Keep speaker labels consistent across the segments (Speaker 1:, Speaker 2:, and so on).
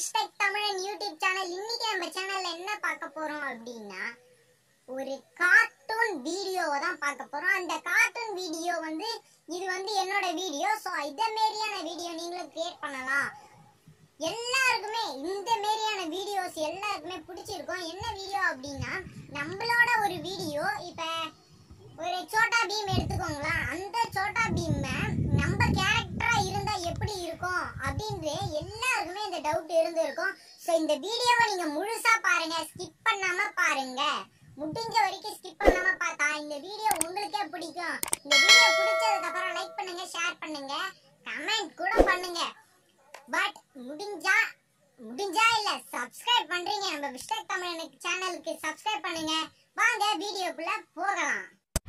Speaker 1: விஷ்டெக் தமிழன் YouTube channel இன்னைக்கு நம்ம சேனல்ல என்ன பார்க்க போறோம் அப்படின்னா ஒரு கார்ட்டூன் வீடியோவை தான் பார்க்க போறோம் அந்த கார்ட்டூன் வீடியோ வந்து இது வந்து என்னோட வீடியோ ஸோ இத மாரியான வீடியோ நீங்களும் கிரியேட் பண்ணலாம் எல்லாருக்குமே இந்த மாரியான வீடியோஸ் எல்லாருக்குமே பிடிச்சிருக்கும் என்ன வீடியோ அப்படின்னா நம்மளோட ஒரு வீடியோ இப்ப ஒரு சோட்டா பீம் எடுத்துக்கோங்களா அந்த சோட்டா பீம் நம்ம கேரக்டரா இருந்தா எப்படி இருக்கும் அப்படின்ட்டு எல்லாருக்குமே இந்த டவுட் இருந்திருக்கும் ஸோ இந்த வீடியோவை நீங்க முழுசா பாருங்க ஸ்கிப் பண்ணாம பாருங்க முடிஞ்ச வரைக்கும் ஸ்கிப் பண்ணாம பார்த்தா இந்த வீடியோ உங்களுக்கே பிடிக்கும் இந்த வீடியோ பிடிச்சதுக்கு அப்புறம் லைக் பண்ணுங்க ஷேர் பண்ணுங்க கமெண்ட் கூட பண்ணுங்க பட் முடிஞ்சா முடிஞ்சா இல்ல சப்ஸ்கிரைப் பண்றீங்க நம்ம விஷ்டக் தமிழ் சேனலுக்கு சப்ஸ்கிரைப் பண்ணுங்க வாங்க வீடியோக்குள்ள போகலாம்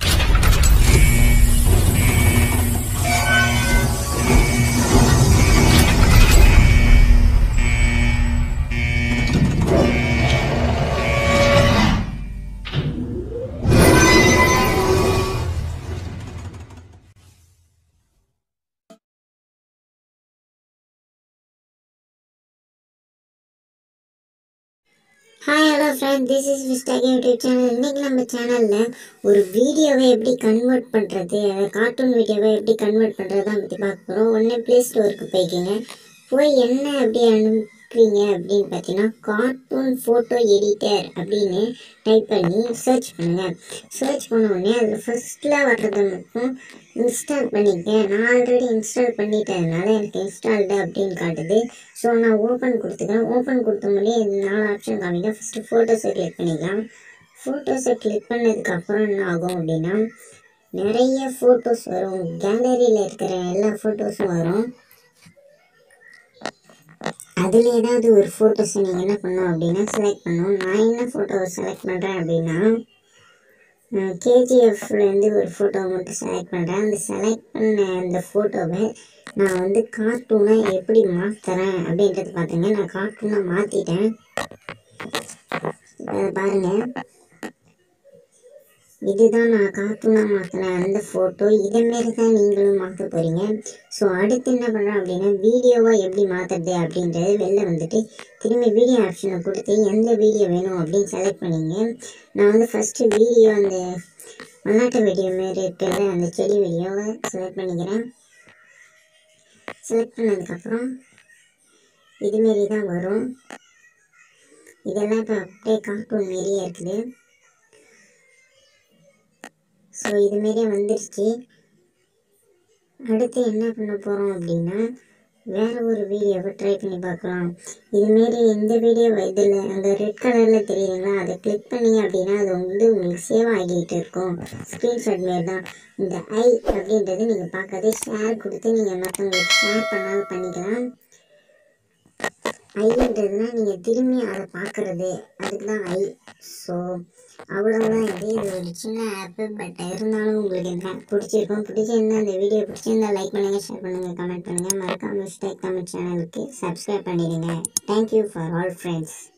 Speaker 2: hi hello friend this is விஸ்டாக் யூடியூப் சேனல் இன்னைக்கு நம்ம சேனலில் ஒரு வீடியோவை எப்படி கன்வெர்ட் பண்ணுறது அதை கார்ட்டூன் வீடியோவை எப்படி கன்வெர்ட் பண்ணுறது தான் பற்றி பார்க்க போகிறோம் ஒன்று ப்ளே ஸ்டோருக்கு போய்க்கிங்க போய் என்ன எப்படி அனுப்புறீங்க அப்படின்னு பார்த்தீங்கன்னா கார்ட்டூன் ஃபோட்டோ எடிட்டர் அப்படின்னு டைப் பண்ணி சர்ச் பண்ணுங்கள் சர்ச் பண்ண உடனே அதில் ஃபஸ்ட்டில் வர்றதை மட்டும் இன்ஸ்டால் பண்ணிக்கேன் நான் ஆல்ரெடி இன்ஸ்டால் பண்ணிட்டதுனால எனக்கு இன்ஸ்டால்டு அப்படின்னு காட்டுது ஸோ நான் ஓப்பன் கொடுத்துக்கிறேன் ஓப்பன் கொடுத்த முன்னே இந்த நாலு ஆப்ஷன் காமிக்க ஃபஸ்ட்டு ஃபோட்டோஸை கிளிக் பண்ணிக்கலாம் ஃபோட்டோஸை கிளிக் பண்ணதுக்கப்புறம் என்ன ஆகும் அப்படின்னா நிறைய ஃபோட்டோஸ் வரும் கேலரியில் இருக்கிற எல்லா ஃபோட்டோஸும் வரும் அதில் ஏதாவது ஒரு ஃபோட்டோஸை நீங்கள் என்ன பண்ணணும் அப்படின்னா செலக்ட் பண்ணணும் நான் என்ன ஃபோட்டோவை செலக்ட் பண்ணுறேன் அப்படின்னா கேஜிஎஃப்லேருந்து ஒரு ஃபோட்டோ மட்டும் செலக்ட் பண்ணுறேன் அந்த செலக்ட் பண்ண அந்த ஃபோட்டோவை நான் வந்து கார்ட்டூனாக எப்படி மாற்றுறேன் அப்படின்றது பார்த்துங்க நான் கார்ட்டூனாக மாற்றிட்டேன் அதை பாருங்கள் இதுதான் நான் கார்ட்டூனாக மாற்றினேன் அந்த ஃபோட்டோ இதேமாரி தான் நீங்களும் மாற்ற போகிறீங்க ஸோ அடுத்து என்ன பண்ணுறேன் அப்படின்னா வீடியோவை எப்படி மாற்றுறது அப்படின்றது வெளில வந்துட்டு திரும்பி வீடியோ ஆப்ஷனை கொடுத்து எந்த வீடியோ வேணும் அப்படின்னு செலக்ட் பண்ணிங்க நான் வந்து ஃபஸ்ட்டு வீடியோ அந்த மல்லாட்ட வீடியோ மாரி இருக்கிற அந்த செடி வீடியோவை செலக்ட் பண்ணிக்கிறேன் செலக்ட் பண்ணதுக்கப்புறம் இதுமாரி தான் வரும் இதெல்லாம் இப்போ அப்படியே கார்ட்டூன் மாரியே இருக்குது ஸோ இதுமாரியே வந்துருச்சு அடுத்து என்ன பண்ண போகிறோம் அப்படின்னா வேறு ஒரு வீடியோவை ட்ரை பண்ணி பார்க்கலாம் இதுமாரி இந்த வீடியோ இதில் அந்த ரெட் கலரில் தெரியுதுங்களா அதை கிளிக் பண்ணீங்க அப்படின்னா அது வந்து உங்களுக்கு சேவ் ஆகிட்டு இருக்கும் ஸ்க்ரீன்ஷாட் மாரி தான் இந்த ஐ அப்படின்றது நீங்கள் பார்க்காதே ஷேர் கொடுத்து நீங்கள் மற்றவங்களுக்கு ஷேர் பண்ணாலும் பண்ணிக்கலாம் ஐன்றதுனா நீங்கள் திரும்பி அதை பார்க்குறது அதுக்கு தான் ஐ ஸோ அவ்வளோதான் இது இது ஒரு சின்ன ஆப்பு பட் இருந்தாலும் உங்களுக்கு இந்த app பிடிச்சிருக்கும் பிடிச்சிருந்தா இந்த வீடியோ பிடிச்சிருந்தா லைக் பண்ணுங்கள் ஷேர் பண்ணுங்கள் கமெண்ட் பண்ணுங்கள் மறக்காம ஸ்டேக் தமிழ் சேனலுக்கு சப்ஸ்கிரைப் பண்ணிடுங்க தேங்க்யூ ஃபார் ஆல் ஃப்ரெண்ட்ஸ்